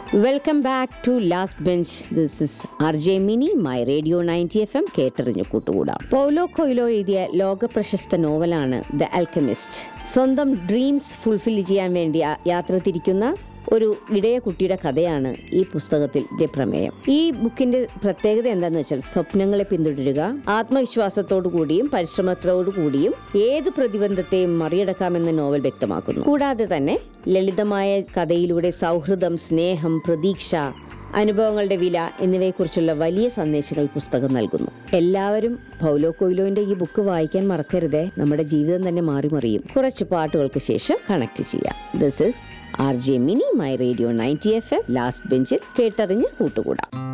welcome back to last bench this is R J Mini my radio ninety F M കേട്ടറിഞ്ഞു കൂട്ടുകൂടാം Paulo Coelho എഴുതിയ ലോക പ്രശസ്ത നോവലാണ് ദ ആൽക്കമിസ്റ്റ് സ്വന്തം ഡ്രീംസ് ഫുൾഫിൽ ചെയ്യാൻ വേണ്ടി ആ- യാത്ര തിരിക്കുന്ന ഒരു ഇടയ കുട്ടിയുടെ കഥയാണ് ഈ പുസ്തകത്തിന്റെ പ്രമേയം ഈ ബുക്കിന്റെ പ്രത്യേകത എന്താണെന്ന് വെച്ചാൽ സ്വപ്നങ്ങളെ പിന്തുടരുക ആത്മവിശ്വാസത്തോടു കൂടിയും പരിശ്രമത്തോടു കൂടിയും ഏത് പ്രതിബന്ധത്തെയും മറികടക്കാമെന്ന് നോവൽ വ്യക്തമാക്കുന്നു കൂടാതെ തന്നെ ലളിതമായ കഥയിലൂടെ സൗഹൃദം സ്നേഹം പ്രതീക്ഷ അനുഭവങ്ങളുടെ വില എന്നിവയെക്കുറിച്ചുള്ള വലിയ സന്ദേശങ്ങൾ പുസ്തകം നൽകുന്നു എല്ലാവരും പൗലോ കൊയിലോന്റെ ഈ ബുക്ക് വായിക്കാൻ മറക്കരുതേ നമ്മുടെ ജീവിതം തന്നെ മാറി മറിയും കുറച്ച് പാട്ടുകൾക്ക് ശേഷം കണക്ട് ചെയ്യാം this is R J Mini my radio ninety F M last ബെഞ്ചിൽ കേട്ടറിഞ്ഞ് കൂട്ടുകൂടാം